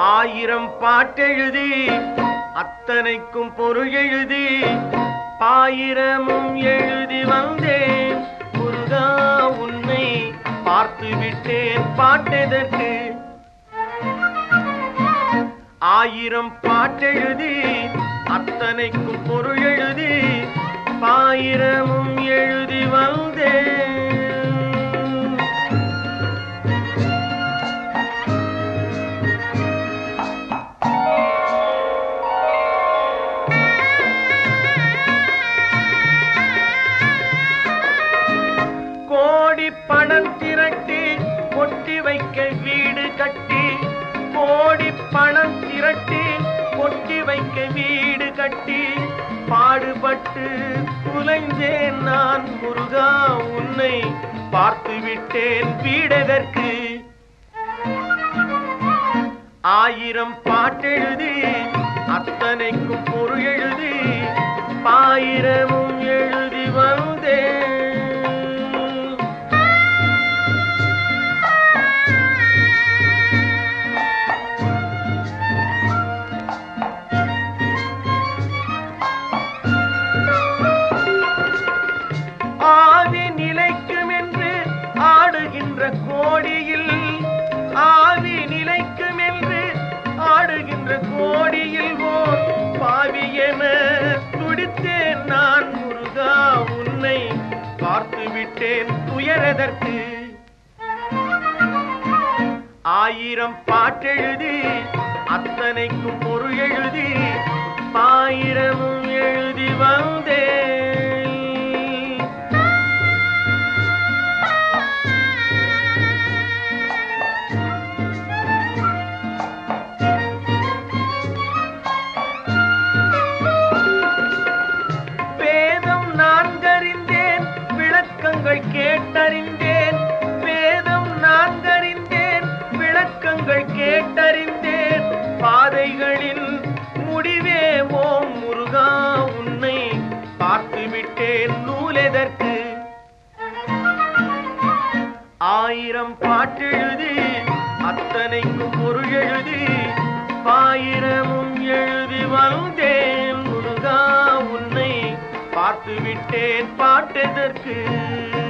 ஆயிரம் பாட்டெழுதி அத்தனைக்கும் பொருள் எழுதி பாயிரமும் எழுதி வந்தேன் முருகா உன்னை பார்த்து விட்டேன் பாட்டெதற்கு ஆயிரம் பாட்டெழுதி அத்தனைக்கும் பொருள் எழுதி பாயிரமும் எழுதி வந்தேன் கோடி பணம் திரட்டி கொட்டி வைக்க வீடு கட்டி கோடி பணம் திரட்டி கொட்டி வைக்க வீடு கட்டி பாடுபட்டு குலைஞ்சேன் நான் முருகா உன்னை பார்த்து விட்டேன் வீடதற்கு ஆயிரம் பாட்டெழுதி அத்தனைக்கும் பொருள் எழுதி பாயிரமும் எழுதி வந்தேன் ஆவி நிலைக்கும் என்று ஆடுகின்ற கோடியில் ஆவி நிலைக்கும் என்று ஆடுகின்ற கோடியில் ஓர் பாவி என துடித்தேன் நான் முருகா உன்னை பார்த்து விட்டேன் துயரதற்கு ஆயிரம் பாட்டெழுதி அத்தனைக்கும் பொருள் எழுதி ஆயிரமும் எழுதி வந்தேன் வேதம் நான்கறிந்தேன் விளக்கங்கள் கேட்டறிந்தேன் வேதம் நான்கறிந்தேன் விளக்கங்கள் கேட்டறிந்தேன் பாதைகளின் முடிவே ஓம் முருகா உன்னை பார்த்து விட்டேன் நூலெதற்கு ஆயிரம் பாட்டெழுதி அத்தனைக்கும் பொருள் எழுதி பாயிரமும் எழுதி வந்தேன் முருகா உன்னை பார்த்து விட்டேன் பாட்டெதற்கு